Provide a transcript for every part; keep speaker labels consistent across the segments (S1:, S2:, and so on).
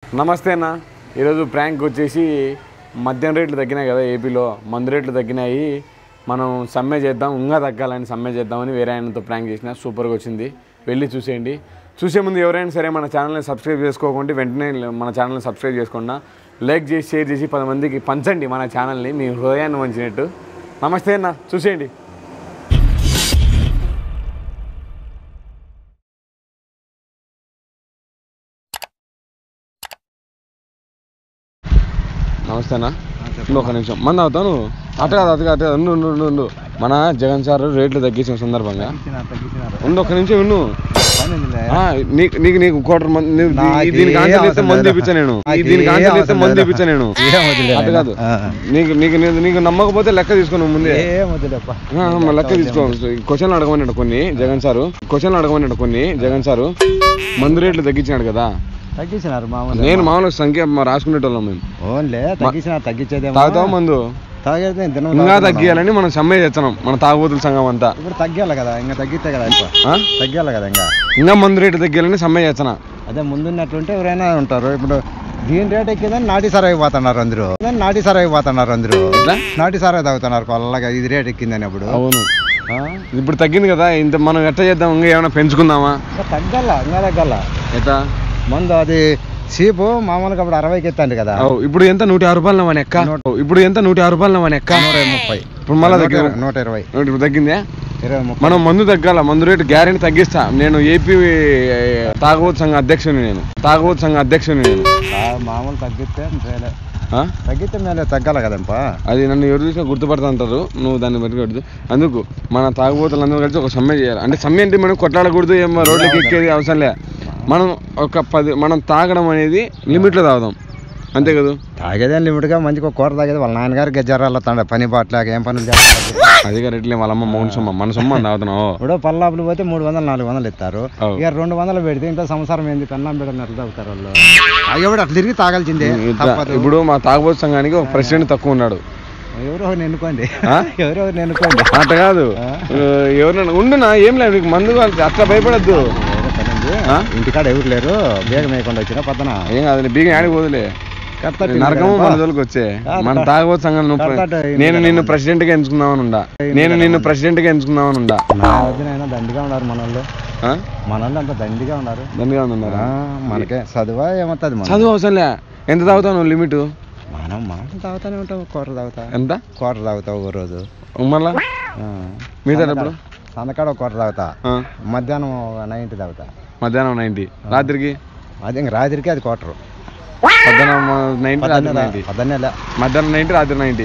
S1: నమస్తే అన్న ఈరోజు ప్రాంక్ వచ్చేసి మద్యం రేట్లు తగ్గినాయి కదా ఏపీలో మందు రేట్లు తగ్గినాయి మనం సమ్మె చేద్దాం ఇంకా తగ్గాలని సమ్మె చేద్దామని వేరే ఆయనతో ప్రాంక్ చేసిన సూపర్గా వచ్చింది వెళ్ళి చూసేయండి చూసే ముందు ఎవరైనా సరే మన ఛానల్ని సబ్స్క్రైబ్ చేసుకోకుండా వెంటనే మన ఛానల్ని సబ్స్క్రైబ్ చేసుకుండా లైక్ చేసి షేర్ చేసి పది మందికి పంచండి మన ఛానల్ని మీ హృదయాన్ని వంచినట్టు నమస్తే అన్న చూసేయండి నమస్తే అన్న ఉండు ఒక నిమిషం మంది అవుతావు నువ్వు అటు కాదు అటు కాదు ఉండు ఉండు ఉండు ఉండు మన జగన్ సార్ రేట్లు తగ్గించిన సందర్భంగా ఉండు ఒక నిమిషం విన్ను ఆ, నీకు నీకు నీకు కోటర్ మంది నీకు దీ-
S2: నాకు
S1: దీనికి
S2: ఏ
S1: ఆన్సర్ ఇస్తే
S2: అవసరం
S1: మందు
S2: లేదు.
S1: ఇప్పించా నేను
S2: నాకు
S1: ఈ దీనికి
S2: ఏ
S1: ఆన్సర్ ఇస్తే
S2: అవసరం
S1: మందు
S2: లేదు.
S1: ఇప్పించా నేను
S2: ఏం వదిలే
S1: అటు కాదు
S2: ఆ.
S1: నీకు నీకు నీకు- నీకు నమ్మకపోతే లెక్క తీసుకో నువ్వు ముందే
S2: ఏం వదిలేప్ప
S1: ఆ, మా లెక్క తీసుకో క్వశ్చన్లు అడగమన్నాడు కొన్ని జగన్ సారు క్వశ్చన్లు అడగమన్నాడు కొన్ని జగన్ సారు మందు రేట్లు తగ్గించినాడు కదా
S2: తగ్గించినారు మామూలు
S1: నేను మామూలుగా సంఖ్య మా రాసుకునేటోళ్ళం మేము
S2: ఓన్లే తగ్గించినారు తగ్గించేదేమో
S1: తాగుతావు మందు
S2: తాగేది నేను దినం
S1: ఇంకా
S2: తాగుతున్నా.
S1: తగ్గియాలని మనం సమ్మె చేస్తున్నాం మన తాగుబోతుల సంఘం అంతా
S2: ఇప్పుడు తగ్గాలి కదా ఇంకా తగ్గితే కదా ఇప్పుడు
S1: ఆ?
S2: తగ్గాలి కదా ఇంకా
S1: ఇంకా మందు రేటు తగ్గియాలని సమ్మె చేస్తున్నా
S2: అదే ముందున్నట్లుంటే ఎవరైనా ఉంటారు ఇప్పుడు దీని రేట్ ఎక్కిందని నాటి సారా అయిపోతున్నారు అందరూ నాటి సారా అయిపోతున్నారు అందరూ
S1: ఎట్లా
S2: నాటి సారా తాగుతున్నారు కొల్లగా ఇది రేట్ ఎక్కిందని అప్పుడు
S1: అవును
S2: ఆ?
S1: ఇప్పుడు తగ్గింది కదా ఇంత మనం ఎట్లా చేద్దాం ఇంకా ఏమైనా పెంచుకుందామా
S2: ఇంకా తగ్గాల ఇంకా తగ్గాల
S1: ఎట్లా
S2: ముందు అది సీపు మామూలుగా అప్పుడు అరవైకి ఎత్తండి కదా
S1: అవు, ఇప్పుడు ఎంత నూట యాభై రూపాయలు మన ఎక్క ఇప్పుడు ఎంత నూట యాభై రూపాయలు మన ఎక్క
S2: నూట ముప్పై
S1: ఇప్పుడు మళ్ళా
S2: నూట
S1: తగ్గింది
S2: ఇరవై- నూట ఇరవై
S1: ఇప్పుడు తగ్గిందే
S2: ఇరవై ముప్పై
S1: మనం మందు తగ్గాల మందు రేటు గ్యారెంటీ తగ్గిస్తా నేను ఏపీ తాగుబోతు సంఘ అధ్యక్షుని నేను తాగుబోతు సంఘ అధ్యక్షుని నేను
S2: ఆ, మామూలు తగ్గితే మేలే
S1: ఆ?
S2: తగ్గితే మేలే తగ్గాల కదంపా
S1: అది నన్ను ఎవరు చూసినా గుర్తుపడతా అంటారు నువ్వు దాన్ని బట్టి కొడుతు అందుకు మన తాగుబోతులు అందరూ కలిసి ఒక సమ్మె చేయాలి అంటే సమ్మె అంటే మనం కొట్లాడకూడదు ఏమో రోడ్లకి ఎక్కేది అవసరం లే మనం ఒక పది మనం తాగడం అనేది లిమిట్లో తాగుదాం అంతే కదా
S2: తాగేదే లిమిట్గా మంచిగా ఒక కూర తాగేది వాళ్ళ నాన్నగారు గజ్జారాలు తండ పని బాట్లేక ఏం పనులు చేస్తారు
S1: అది రేట్లే వాళ్ళ అమ్మ మౌన సొమ్మ మన సొమ్మ అని తాగుతున్నావు
S2: ఇప్పుడు పల్లాపులు పోతే మూడు వందలు నాలుగు వందలు ఇస్తారు
S1: అవు.
S2: ఇక రెండు వందలు పెడితే ఇంట్లో సంసారం ఏంది పెన్నం బిడ్డలు ఎట్లా తాగుతారు వాళ్ళు తాగేవాడు అట్లా తిరిగి తాగాల్సిందే
S1: ఇట్లా
S2: తప్పదు
S1: ఇప్పుడు మా తాగుబోతు సంఘానికి ఒక ప్రెసిడెంట్ తక్కువ ఉన్నాడు
S2: ఎవరో ఒకరిని ఎన్నుకోండి
S1: ఆ?
S2: ఎవరో ఒకరిని ఎన్నుకోండి
S1: అట్ట కాదు
S2: ఆ?
S1: ఎవరైనా ఉండునా ఏం లేదు నీకు మందు కావాలి అట్లా భయపడద్దు
S2: ఏదో పని ఉంది.
S1: ఆ?
S2: ఇంటికాడ ఎవరు లేరు బేగ మేయకుండా వచ్చిన పక్కన
S1: ఏం కాదు నీ బీగం ఆడికి పోదులే
S2: కడతాడు
S1: నరకము
S2: కదా.
S1: మన జోలికి వచ్చే
S2: కాదు,
S1: మన
S2: కాదు.
S1: తాగబోతు సంఘం నువ్వు ప్ర-
S2: కడతాడు, ఏం
S1: నేను
S2: కదా
S1: నిన్ను
S2: మన.
S1: ప్రెసిడెంట్ గా ఎంచుకుందామని ఉండా
S2: ఏం
S1: నేను
S2: కదా
S1: నిన్ను
S2: మన.
S1: ప్రెసిడెంట్ గా ఎంచుకుందామని ఉండా
S2: నా వదినైనా దండిగా ఉన్నారు మన వాళ్ళు
S1: ఆ?
S2: మన వాళ్ళు అంత దండిగా ఉన్నారు
S1: దండిగా ఉన్నారా
S2: ఆ, మనకే చదువా ఏమవుతుంది మన
S1: చదువు అవసరం లే ఎంత తాగుతావు నువ్వు లిమిట్
S2: మనం మనం తాగుతానే ఉంటాం కూర తాగుతా
S1: ఎంత
S2: కూర తాగుతావు ఒక రోజు
S1: మళ్ళా
S2: ఆ.
S1: మిగతా
S2: సందకాడ-
S1: ఎప్పుడు?
S2: సందకాడ ఒక కూర తాగుతా
S1: ఆ,
S2: మధ్యాహ్నం ఒక నైన్టీ తాగుతా
S1: మధ్యాహ్నం నైన్టీ రాత్రికి
S2: అది ఇంక రాత్రికి అది క్వార్టరు
S1: మధ్యాహ్నం నైన్టీ రాత్రి నైన్టీ
S2: పద్దెన్నెల
S1: మధ్యాహ్నం నైన్టీ రాత్రి నైన్టీ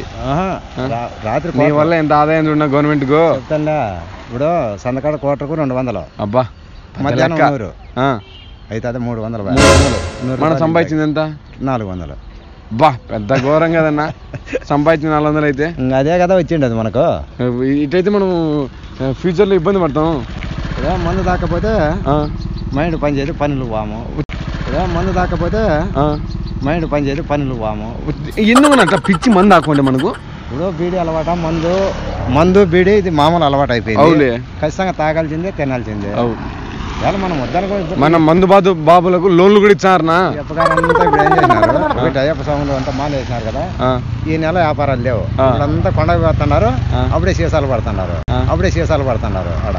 S2: రాత్రి
S1: నీ వల్ల ఎంత ఆదాయం చూడ గవర్నమెంట్ కు
S2: చెప్తానులే ఇప్పుడు సందకాడ క్వార్టర్కు రెండు వందలు
S1: అబ్బా పెద్ద
S2: మధ్యాహ్నం
S1: లెక్క.
S2: నూరు
S1: ఆ,
S2: అయితే అదే మూడు వందలు
S1: మూడు వందలు.
S2: నూరు
S1: మనం
S2: రూపాయలు
S1: సంపాదించింది ఎంత
S2: నాలుగు వందలు
S1: బా పెద్ద ఘోరం కదన్నా సంపాదించిన నాలుగు వందలు అయితే
S2: ఇంక అదే కదా వచ్చిండి అది మనకు
S1: ఇటైతే మనం ఫ్యూచర్ లో ఇబ్బంది పడతాం
S2: ఇదే మందు దాకపోతే
S1: ఆ,
S2: మైండ్ పని చేయదు పనులు వాము ఇదే మందు దాకపోతే
S1: ఆ.
S2: మైండ్ పని చేయదు పనులు వాము
S1: ఎందుకు అట్లా పిచ్చి మంది ఆకుంటే మనకు
S2: ఇప్పుడు బీడీ అలవాట మందు మందు బీడీ ఇది మామూలు అలవాటు అయిపోయింది
S1: అవులే.
S2: ఖచ్చితంగా తాగాల్సిందే తినాల్సిందే
S1: అవు.
S2: ఇవాళ మనం వద్దనుకో
S1: మన మందు బాధ బాబులకు లోన్లు కూడా ఇచ్చారనా
S2: చెప్పగారంతా ఇప్పుడు ఏం చేసినారు ఒకటి అయ్యప్ప స్వాములు అంతా మాల వేసినారు కదా
S1: ఆ,
S2: ఈ నెల వ్యాపారాలు లేవు
S1: ఆ.
S2: ఇప్పుడంతా కొండకు పోతున్నారు
S1: ఆ.
S2: అప్పుడే సీసాలు పడుతున్నారు
S1: ఆ.
S2: అప్పుడే సీసాలు పడుతున్నారు ఆడ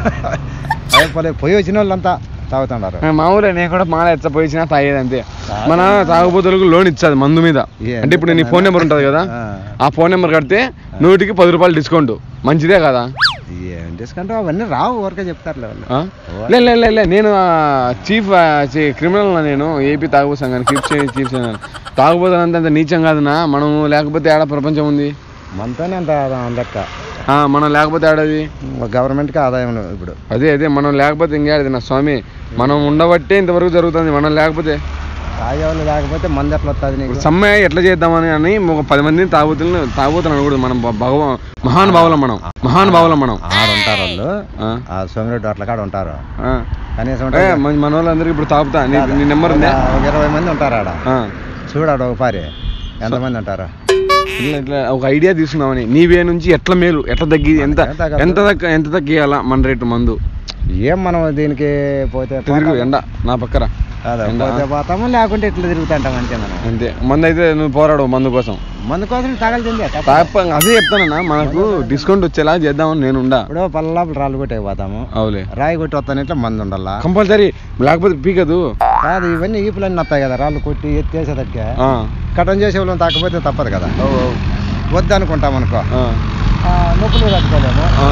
S2: అయ్యప్పలే పోయి వచ్చిన వాళ్ళంతా తాగుతున్నారు
S1: మామూలే నేను కూడా మాల ఎచ్చ పోయిచ్చినా తాగేది అంతే మన తాగుబోతులకు లోన్ ఇచ్చాది మందు మీద
S2: ఏ-
S1: అంటే ఇప్పుడు నీ ఫోన్ నెంబర్ ఉంటుంది కదా
S2: ఆ.
S1: ఆ ఫోన్ నెంబర్ కడితే నూటికి పది రూపాయలు డిస్కౌంట్ మంచిదే కదా
S2: ఏం డిస్కౌంట్ అవన్నీ రావు ఊరికే చెప్తారులే వాళ్ళు
S1: ఆ? లే లే లే, లే నేను చీఫ్ క్రిమినల్ నేను ఏపీ తాగుబోతు సంఘానికి చీఫ్ చీఫ్ తాగుబోతులు అంత అంత నీచం కాదునా మనం లేకపోతే ఏడ ప్రపంచం ఉంది
S2: మనతోనే అంత లెక్క
S1: ఆ, మనం లేకపోతే ఏడాది
S2: గవర్నమెంట్కి ఆదాయం లేదు ఇప్పుడు
S1: అదే అదే మనం లేకపోతే ఇంకేది నా స్వామి మనం ఉండబట్టే ఇంతవరకు జరుగుతుంది మనం లేకపోతే
S2: తాగేవాళ్ళు లేకపోతే మంది ఎట్లా వస్తుంది నీకు
S1: ఇప్పుడు సమ్మె ఎట్లా చేద్దామని అని ఒక పది మందిని తాగుతులను తాగుతులు అనకూడదు మనం భ- భగవ మహానుభావులం మనం మహానుభావులం మనం
S2: ఆరు ఉంటారు వాళ్ళు
S1: ఆ,
S2: ఆ సోమిరెడ్డి అట్ల కాడ ఉంటారు
S1: ఆ.
S2: కనీసం
S1: ఏ, మన మన వాళ్ళందరికీ ఇప్పుడు తాగుతా నీ నీ నెంబర్ ఉందా
S2: ఒక ఇరవై మంది ఉంటారు ఆడ
S1: ఆ.
S2: చూడాడు ఒక పారి ఎంతమంది ఉంటారు
S1: ఇట్లా ఇట్లా ఒక ఐడియా తీసుకుందామని నీ వే నుంచి ఎట్లా మేలు ఎట్లా తగ్గి ఎంత
S2: ఎంత తగ్గదు?
S1: ఎంత తగ్గ ఎంత తగ్గియాలా మన రేటు మందు
S2: ఏం మనం దీనికి పోతే
S1: తిరుగు ఎండ నా పక్కన
S2: అదే
S1: ఎండ.
S2: పోతే పోతాము లేకుంటే ఇట్లా తిరుగుతుంటాం అంతే మనం
S1: అంతే మందు అయితే నువ్వు పోరాడు మందు కోసం
S2: మందు కోసం తగలింది
S1: తాప అదే చెప్తానన్నా మనకు డిస్కౌంట్ వచ్చేలా చేద్దామని నేను ఉండా
S2: ఇప్పుడు పల్లలాపులు రాళ్ళు కొట్టే పోతాము
S1: అవులే
S2: రాయి కొట్టి వస్తాను ఇట్లా మందు ఉండాలా
S1: కంపల్సరీ లేకపోతే పీకదు
S2: కాదు ఇవన్నీ ఈపులన్నీ వస్తాయి కదా రాళ్ళు కొట్టి ఎత్తేసేదಕ್ಕೆ
S1: ఆ,
S2: కటం చేసే వాళ్ళని తాకపోతే తప్పదు కదా
S1: అవు, అవు.
S2: వద్దు అనుకుంటాం అనుకో
S1: ఆ,
S2: ఆ, నొప్పులు తట్టుకోలేము
S1: ఆ.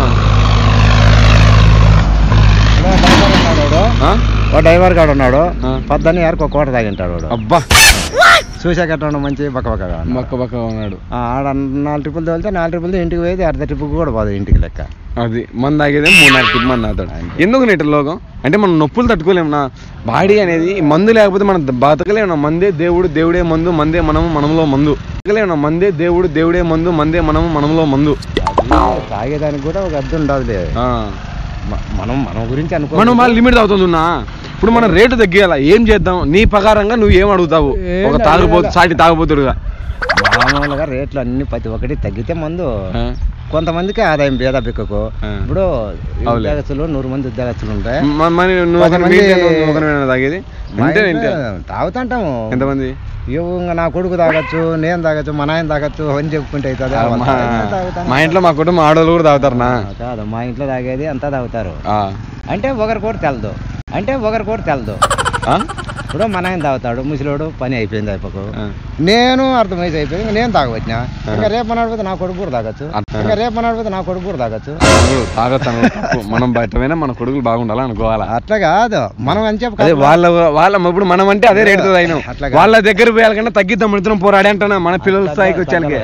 S2: ఇలా డ్రైవర్ ఉన్నాడు వాడు.
S1: ఆ?
S2: ఓ డ్రైవర్ గాడు ఉన్నాడు
S1: ఆ.
S2: పొద్దున్న యారికి ఒక కోట తాగింటాడు వాడు
S1: అబ్బా
S2: చూసాక ఎట్లా ఉన్నాడు మంచి బక్క బక్కగా ఉన్నాడు.
S1: బక్క బక్క ఉన్నాడు
S2: ఆ, ఆడ నాలుగు ట్రిప్పులు తోలితే నాలుగు ట్రిప్పులు ఇంటికి పోయేది అర్ధ ట్రిప్పు కూడా పోదు ఇంటికి లెక్క
S1: అది మంది తాగేదే మూడున్నర టిప్ మంది తాగుతాడు ఎందుకు నీట లోకం అంటే మనం నొప్పులు తట్టుకోలేము నా బాడీ అనేది ఈ మందు లేకపోతే మనం బతకలేము నా మందే దేవుడు దేవుడే మందు మందే మనము మనములో మందు బతకలేము నా మందే దేవుడు దేవుడే మందు మందే మనము మనములో మందు
S2: అది తాగేదానికి కూడా ఒక అర్థం ఉండదులే
S1: ఆ.
S2: మ- మనం మన గురించి అనుకో
S1: మనం వాళ్ళ లిమిట్ తాగుతుందా ఇప్పుడు మనం రేటు తగ్గియాలా ఏం చేద్దాం నీ ప్రకారంగా నువ్వు ఏం అడుగుతావు
S2: ఏం
S1: ఒక తాగుబోతు సాటి తాగుబోతుడుగా
S2: మామూలుగా రేట్లు అన్ని ప్రతి ఒక్కటి తగ్గితే మందు
S1: ఆ,
S2: కొంతమందికి ఆదాయం భేద బిక్కకు
S1: ఆ.
S2: ఇప్పుడు
S1: అవులే.
S2: ఉద్యోగస్తులు నూరు మంది ఉద్యోగస్తులు ఉంటాయి
S1: మ- మరి నువ్వు ఒకరిని
S2: కొంతమంది-
S1: వీక్ నువ్వు ఒకరిని తాగేది
S2: మా
S1: అంటే
S2: ఇంట్లో
S1: ఇంతే
S2: తాగుతుంటాము
S1: ఎంతమంది
S2: ఇవ్వు ఇంకా నా కొడుకు తాగొచ్చు నేను తాగొచ్చు మా నాయన తాగొచ్చు అని చెప్పుకుంటే అవుతుంది
S1: ఆ,
S2: వాళ్ళు
S1: మా
S2: తాగుతాను.
S1: మా ఇంట్లో మా కుటుంబం ఆడవాళ్ళు కూడా తాగుతారనా
S2: ఆ, కాదు మా ఇంట్లో తాగేది అంతా తాగుతారు
S1: ఆ.
S2: అంటే ఒకరి కూడా తెలదు అంటే ఒకరి కూడా తెలదు
S1: ఆ?
S2: ఇప్పుడు మా నాయన తాగుతాడు ముసలోడు పని అయిపోయింది అయిపోకు
S1: ఆ.
S2: నేను అర్థం వయసు అయిపోయింది ఇంకా నేను తాగవచ్చినా ఇంకా రేపు నడిపోతే నా కొడుకు కూడా తాగొచ్చు
S1: అట్లా.
S2: ఇంకా రేపు నడిపోతే నా కొడుకు కూడా తాగొచ్చు
S1: నువ్వు తాగొద్దు తప్పు మనం బయటమైనా మన కొడుకులు బాగుండాలి అనుకోవాలా
S2: అట్లా కాదు మనం అని చెప్పు
S1: అదే వాళ్ళ వాళ్ళ ఇప్పుడు మనం అంటే అదే రేటుతో తాగినాం
S2: అట్లా కాదు.
S1: వాళ్ళ దగ్గర పోయాలకన్నా తగ్గిద్దాం ఇద్దరం పోరాడి అంటున్నా మన పిల్లల స్థాయికి వచ్చానికి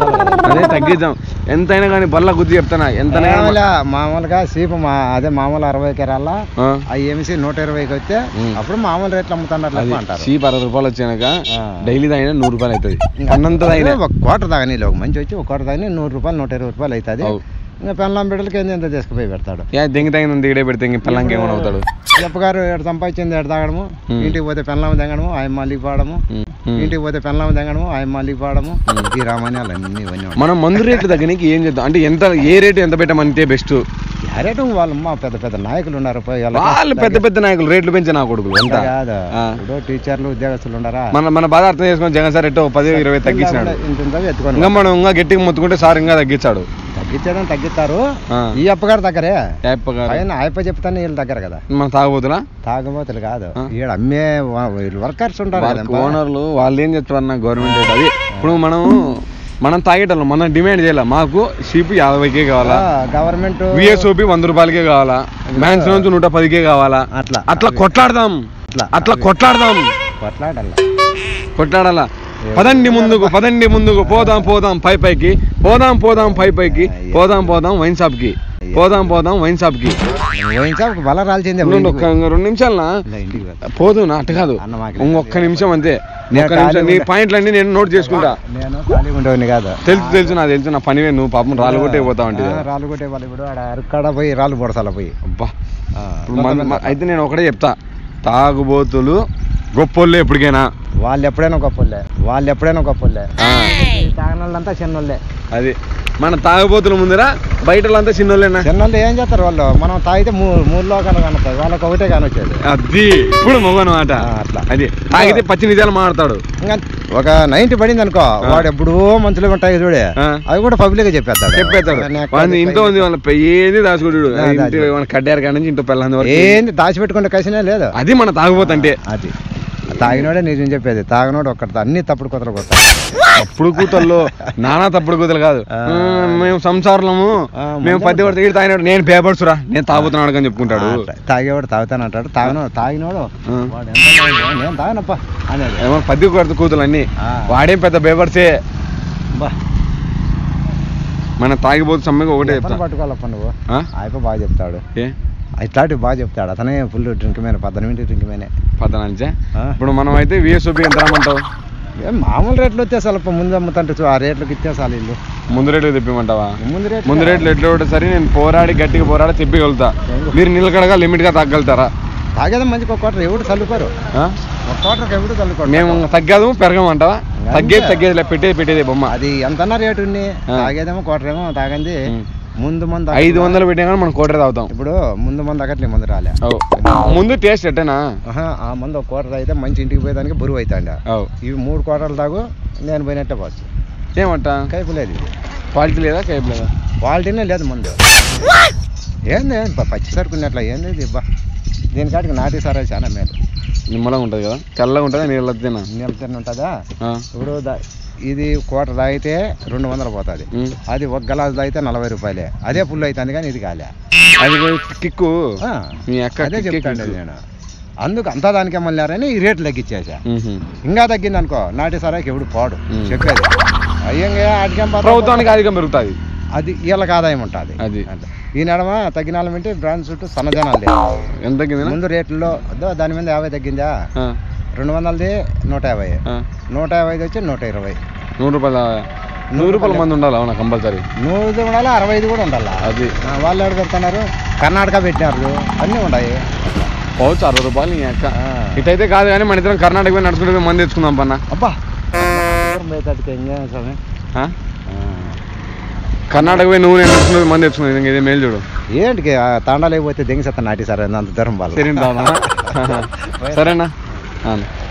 S1: అదే తగ్గిద్దాం ఎంతైనా కానీ బల్ల గుద్ది చెప్తానా ఎంతైనా కానీ
S2: మామూలుగా మామూలుగా సీపు మా అదే మామూలు అరవై ఎకరాల
S1: ఆ,
S2: ఆ ఎంసీ నూట ఇరవైకి వస్తే
S1: ఉమ్.
S2: అప్పుడు మామూలు రేట్లు అమ్ముతున్నారు
S1: అది
S2: లెక్క అంటారు
S1: చీప్ అరవై రూపాయలు వచ్చాక
S2: ఆ.
S1: డైలీ తాగినా నూరు రూపాయలు అవుతుంది
S2: ఇంకా
S1: అన్నంత తాగినా
S2: ఒక కోట తాగని ఒక మంచి వచ్చి ఒక కోట తాగని నూరు రూపాయలు నూట ఇరవై రూపాయలు అవుతుంది
S1: అవు.
S2: ఇంకా పెళ్ళం బిడ్డలకి ఏంది ఎంత తీసుకుపోయి పెడతాడు
S1: యా దెంగి తగినంత ఇడే పెడితే ఇంక పిల్లంకి ఏమైనా అవుతాడు
S2: చెప్పగారు ఎక్కడ సంపాదించింది ఎక్కడ తాగడము
S1: ఉమ్.
S2: ఇంటికి పోతే పెళ్ళం తెగడము ఆయన మళ్ళీ పోవడము
S1: ఉమ్, ఉమ్.
S2: ఇంటికి పోతే పెళ్ళం తెగడము ఆయన మళ్ళీ పోవడము ఈ రామాయణాలు అన్నీ ఇవన్నీ ఉంటాయి.
S1: మనం మందు రేట్లు తగ్గనికి ఏం చేద్దాం అంటే ఎంత ఏ రేటు ఎంత పెట్టమంటే బెస్ట్
S2: ఆ రేటు వాళ్ళు మా పెద్ద పెద్ద నాయకులు ఉన్నారు పోయి వాళ్ళకి
S1: వాళ్ళు పెద్ద పెద్ద నాయకులు రేట్లు పెంచే నా కొడుకులు ఎంత
S2: అంత కాదు
S1: ఆ.
S2: ఇప్పుడు టీచర్లు ఉద్యోగస్తులు ఉన్నారా
S1: మన మన బాధ అర్థం చేసుకొని జగన్ సార్ ఎట్టో పది ఇరవై తగ్గించినాడు
S2: ఇంత ఇంత ఎత్తుకొని
S1: ఇంకా మనం ఇంకా గట్టిగా మొత్తుకుంటే సార్ ఇంకా తగ్గించాడు
S2: తగ్గించేదని తగ్గిస్తారు
S1: ఆ.
S2: ఈ అప్పగారు దగ్గరే
S1: యాప్ గారు.
S2: ఆయన ఆయప్ప చెప్తానే వీళ్ళ దగ్గర కదా
S1: మన తాగబోతులా
S2: తాగబోతులు కాదు
S1: ఆ.
S2: ఈడ అమ్మే వా- వీళ్ళు వర్కర్స్ ఉంటారు
S1: వాళ్ళకి
S2: కదంపా.
S1: ఓనర్లు వాళ్ళు ఏం చెప్తారు నా గవర్నమెంట్ రేట్ అది ఇప్పుడు మనం మనం తాగేటోళ్ళం మనం డిమాండ్ చేయాలి మాకు షీప్ యాభైకే కావాలా
S2: ఆ, గవర్నమెంట్
S1: విఎస్ఓపి వంద రూపాయలకే కావాలా మ్యాన్స్ నుంచి నూట పదికే కావాలా
S2: అట్లా
S1: అట్లా కొట్లాడదాం
S2: అట్లా
S1: అట్లా కొట్లాడదాం
S2: కొట్లాడాల
S1: కొట్లాడాలా పదండి ముందుకు పదండి ముందుకు పోదాం పోదాం పై పైకి పోదాం పోదాం పై పైకి పోదాం పోదాం వైన్ షాప్ కి పోదాం పోదాం వైన్ షాప్ కి
S2: పోయిన బల రాల్చిందే
S1: ఉండు, ఒక్క రెండు నిమిషాలనా
S2: ఇలా ఇంటికి వెళ్తా.
S1: పోదు నా అట్ట కాదు
S2: అన్న మాకు
S1: ఇంకొక్క నిమిషం అంతే
S2: నేను
S1: ఒక్క నిమిషం నీ
S2: ఖాళీగా
S1: పాయింట్లన్నీ నేను నోట్ చేసుకుంటా
S2: నేను ఖాళీగా ఉండేవాడిని కాదు
S1: తెలుసు తెలుసు నాకు తెలుసు నా పనివే నువ్వు పాపం రాళ్ళు కొట్టే పోతా ఉంటే
S2: ఆ, రాళ్ళు కొట్టే వాళ్ళు ఇప్పుడు ఆడ అరకాడ పోయి రాళ్ళు పొడసాల పోయి
S1: అబ్బా
S2: ఆ,
S1: ఇప్పుడు మన- మన- అయితే నేను ఒకటే చెప్తా తాగుబోతులు గొప్పోళ్ళు ఎప్పటికైనా
S2: వాళ్ళు ఎప్పుడైనా గొప్పలే వాళ్ళు ఎప్పుడైనా గొప్పలే
S1: ఆ,
S2: తాగనోళ్ళంతా చిన్నోళ్ళే
S1: అది మన తాగుబోతుల ముందర బయట వాళ్ళంతా చిన్నోళ్ళేనా
S2: చిన్నోళ్ళు ఏం చేస్తారు వాళ్ళు మనం తాగితే మూ మూడు లోకాలు కనొస్తాయి వాళ్ళకి ఒకటే కానొచ్చేది
S1: అది ఇప్పుడు మొగను మాట
S2: ఆ, అట్లా.
S1: అది తాగితే పచ్చి నిజాలు మాట్లాడతాడు
S2: ఇంకా ఒక నైన్టీ పడింది అనుకో వాడు ఎప్పుడూ మంచులో ఉంటాయి చూడే
S1: ఆ.
S2: అవి కూడా పబ్లిక్ గా చెప్పేస్తాడు
S1: చెప్పేస్తాడు
S2: నేను ఎక్కడ
S1: వాడిని ఇంట్లో ఉంది వాళ్ళ పె- ఏది దాచుకోడు
S2: ఆ, దాచుకోడు.
S1: మన కడ్డారు కాడ నుంచి ఇంట్లో పెళ్ళంది వరకు
S2: ఏంది దాచిపెట్టుకుంటే కసినే లేదు
S1: అది మన తాగుబోతంటే
S2: అది తాగినోడే నిజం చెప్పేది తాగినోడు ఒక్కటి అన్ని తప్పుడు కొత్తలు కొత్త
S1: తప్పుడు కూతల్లో నానా తప్పుడు కూతలు కాదు
S2: ఆ.
S1: "ఆ, మేము సంసారము
S2: ఆ,
S1: మేము
S2: ముందర
S1: పది పడితే తాగినాడు నేను పేపర్స్ రా నేను తాగుతున్నాడు అని చెప్పుకుంటాడు
S2: తాగేవాడు తాగుతానంటాడు తాగినోడు తాగినోడు
S1: ఆ.
S2: వాడు ఎంత తాగినోడు, నేను తాగనప్ప అనేది
S1: ఏమో పది కొడుతు కూతులు అన్ని
S2: ఆ.
S1: వాడేం పెద్ద పేపర్సే
S2: బా
S1: మన తాగిపోతు సమ్మెగా ఒకటే
S2: పని
S1: చెప్తా
S2: పట్టుకోవాలప్ప నువ్వు
S1: ఆ?
S2: ఆయప్ప బాగా చెప్తాడు
S1: ఏ
S2: ఇట్లాంటివి బాగా చెప్తాడు అతనే ఫుల్ డ్రింక్ మీద పద్దెనిమిది డ్రింక్ మీనే
S1: పద్దన నుంచే
S2: ఆ.
S1: ఇప్పుడు మనం అయితే విఎస్ఓపి ఎంత రమ్మంటావు
S2: ఏం మామూలు రేట్లు వచ్చేసాలి అప్ప ముందు అమ్ముతుంటే చూ ఆ రేట్లకు ఇచ్చేసాలి ఇల్లు
S1: ముందు రేట్లు తెప్పిమంటావా
S2: ముందు రేట్లు
S1: ముందు రేట్లు ఎట్లా ఉంటే సరే నేను పోరాడి గట్టిగా పోరాడి చెప్పగలుగుతా మీరు నిలకడగా లిమిట్గా తగ్గలుగుతారా
S2: తాగేది మంచిగా ఒక కోటర్ ఎవడు చల్లుకోరు
S1: ఆ?
S2: ఒక కోటర్కి ఎవడు చల్లుకోరు
S1: మేము తగ్గదు పెరగమంటావా తగ్గేది తగ్గేది లే, పెట్టేది పెట్టేది బొమ్మ
S2: అది ఎంతన్నా రేటు ఉంది
S1: ఆ.
S2: తాగేదేమో కోటరేమో తాగంది
S1: ఉమ్.
S2: ముందు మందు
S1: ఐదు వందలు పెట్టినా కానీ మనం కోటర తాగుతాం
S2: ఇప్పుడు ముందు మందు అక్కట్లే మందు రాలే
S1: అవు ముందు టేస్ట్ ఎట్టేనా
S2: ఆహా, ఆ మందు ఒక కోటర్ అయితే మంచి ఇంటికి పోయేదానికి బరువు అవుతాండ
S1: అవు
S2: ఇవి మూడు కోటర్లు తాగు నేను పోయినట్టే పోవచ్చు
S1: ఏమంట
S2: కైపు లేదు ఇది
S1: క్వాలిటీ లేదా కైపు లేదా
S2: క్వాలిటీనే లేదు ముందు ఏంది ప- పచ్చి సరుకున్నట్ల ఏంది ఇది బా దీనికాటికి నాటి సారా చాలా మేలు
S1: నిమ్మలంగా ఉంటుంది కదా చల్లగా ఉంటుంది నీళ్ళ తిన్నా
S2: నీళ్ళ తిన్న ఉంటుందా ఇప్పుడు దా- ఇది కోట తాగితే రెండు వందలు పోతుంది అది ఒక గలాస్ తాగితే నలభై రూపాయలే అదే ఫుల్ అవుతుంది కానీ ఇది కాలే
S1: అది కిక్కు
S2: ఆ,
S1: మీ అక్క
S2: అదే
S1: కిక్కే
S2: చెప్తాండి
S1: కిక్కు.
S2: నేను అందుకు అంతా దానికే మళ్ళారని ఈ రేట్లు తగ్గించేసా
S1: మ్మ్హ.
S2: ఇంకా తగ్గింది అనుకో నాటి సరాకి ఎప్పుడు పోడు
S1: ఉమ్.
S2: చెప్పేది అయ్యంగా ఆటికేం పాపం
S1: ప్రభుత్వానికి అధికం పెరుగుతుంది
S2: అది వీళ్ళకి ఆదాయం ఉంటుంది
S1: అది.
S2: ఈ నడమ తగ్గినాల వింటే బ్రాండ్ చుట్టూ సన్నజనాలు లేవు.
S1: ఎంత తగ్గింది
S2: ముందు రేట్లలో అదో దాని మీద యాభై తగ్గిందా రెండు వందలది నూట యాభై నూట యాభైది వచ్చి నూట ఇరవై
S1: నూరు రూపాయల నూరు రూపాయల మంది ఉండాలి అవునా కంపల్సరీ
S2: నూరు ఉండాలి అరవై ఐదు కూడా ఉండాలి
S1: అది
S2: వాళ్ళు ఎవరు పెడుతున్నారు కర్ణాటక పెట్టినారు అన్నీ ఉన్నాయి
S1: పోవచ్చు అరవై రూపాయలు నీ అక్క
S2: ఆ.
S1: ఇటైతే కాదు కానీ మన ఇద్దరం కర్ణాటక పోయి నడుచుకుంటూ పోయి మంది తెచ్చుకుందాం పన్న
S2: అబ్బా బయటకి ఏం చేయాలి స్వామి?
S1: ఆ? కర్ణాటక పోయి నువ్వు నేను నడుచుకుంటూ పోయి మంది తెచ్చుకున్నావు ఇంక ఇదే మేలు చూడు
S2: ఏంటికి ఆ తాండాలు అయిపోతే దెంగి సత్తా నాటి సార్ అంత దూరం వాళ్ళు
S1: సరే సరేనా అవును.